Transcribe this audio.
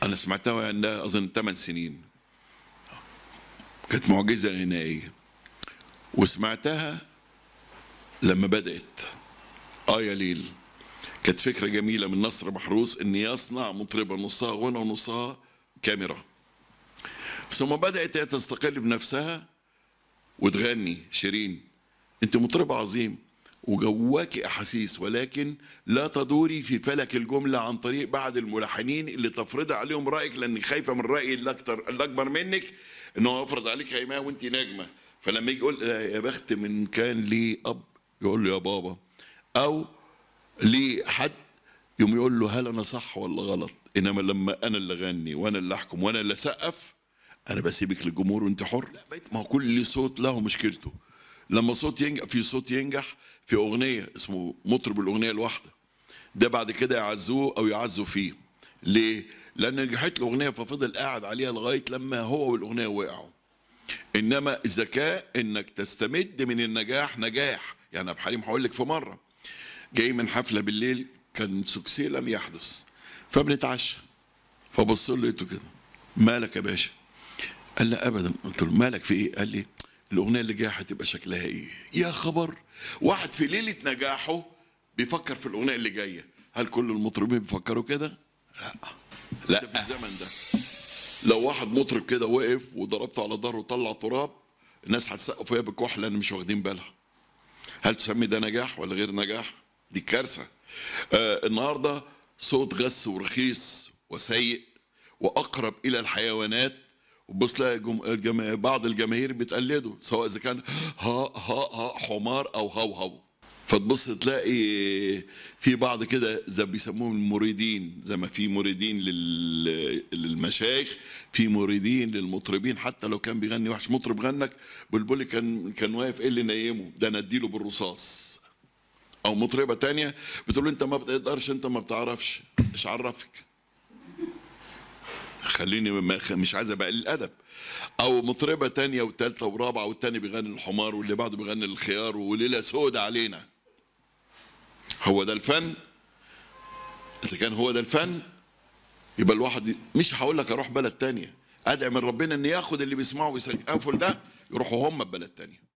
انا سمعتها عندها اظن 8 سنين كانت معجزه غنائيه وسمعتها لما بدات اه يا ليل كانت فكره جميله من نصر محروس ان يصنع مطربه نصها غنى ونصها كاميرا ثم بدات هي تستقل بنفسها وتغني شيرين انت مطربه عظيم وجواكي احاسيس ولكن لا تدوري في فلك الجمله عن طريق بعض الملحنين اللي تفرض عليهم رايك لانك خايفه من الراي اللي اكتر اللي اكبر منك ان هو يفرض عليك هيماه وانت نجمه فلما يجي يقول يا بخت من كان ليه اب يقول له يا بابا او ليه حد يقوم يقول له هل انا صح ولا غلط انما لما انا اللي اغني وانا اللي احكم وانا اللي اسقف انا بسيبك للجمهور وانت حر لا بقيت ما هو كل صوت له مشكلته لما صوت ينجح في صوت ينجح في اغنيه اسمه مطرب الاغنيه الواحده ده بعد كده يعزوه او يعزوا فيه ليه لان نجحت الاغنيه ففضل قاعد عليها لغايه لما هو والاغنيه وقعوا انما الذكاء انك تستمد من النجاح نجاح يعني ابو حليم هقول لك في مره جاي من حفله بالليل كان سكسي لم يحدث فبنتعشى فبص له لقيته كده مالك يا باشا قال لا ابدا قلت له مالك في ايه قال لي الاغنيه اللي جايه هتبقى شكلها ايه يا خبر واحد في ليله نجاحه بيفكر في الاغنيه اللي جايه هل كل المطربين بيفكروا كده لا لا في الزمن ده لو واحد مطرب كده وقف وضربته على ظهره وطلع تراب الناس هتسقف وهي بكح لان مش واخدين بالها هل تسمي ده نجاح ولا غير نجاح دي كارثه آه النهارده صوت غث ورخيص وسيء واقرب الى الحيوانات وبص تلاقي جم... الجم... بعض الجماهير بتقلده سواء اذا كان ها ها ها حمار او هو هو فتبص تلاقي في بعض كده زي بيسموهم المريدين زي ما في مريدين لل... للمشايخ في مريدين للمطربين حتى لو كان بيغني وحش مطرب غنك بلبلي كان كان واقف ايه اللي نيمه ده انا اديله بالرصاص او مطربه تانية بتقول له انت ما بتقدرش انت ما بتعرفش ايش عرفك خليني مش عايز ابقى الادب او مطربه تانية وثالثه ورابعه والتاني بيغني الحمار واللي بعده بيغني الخيار وليله سودة علينا هو ده الفن اذا كان هو ده الفن يبقى الواحد مش هقول لك اروح بلد تانية ادعي من ربنا ان ياخد اللي بيسمعوا ويسقفوا ده يروحوا هم ببلد تانية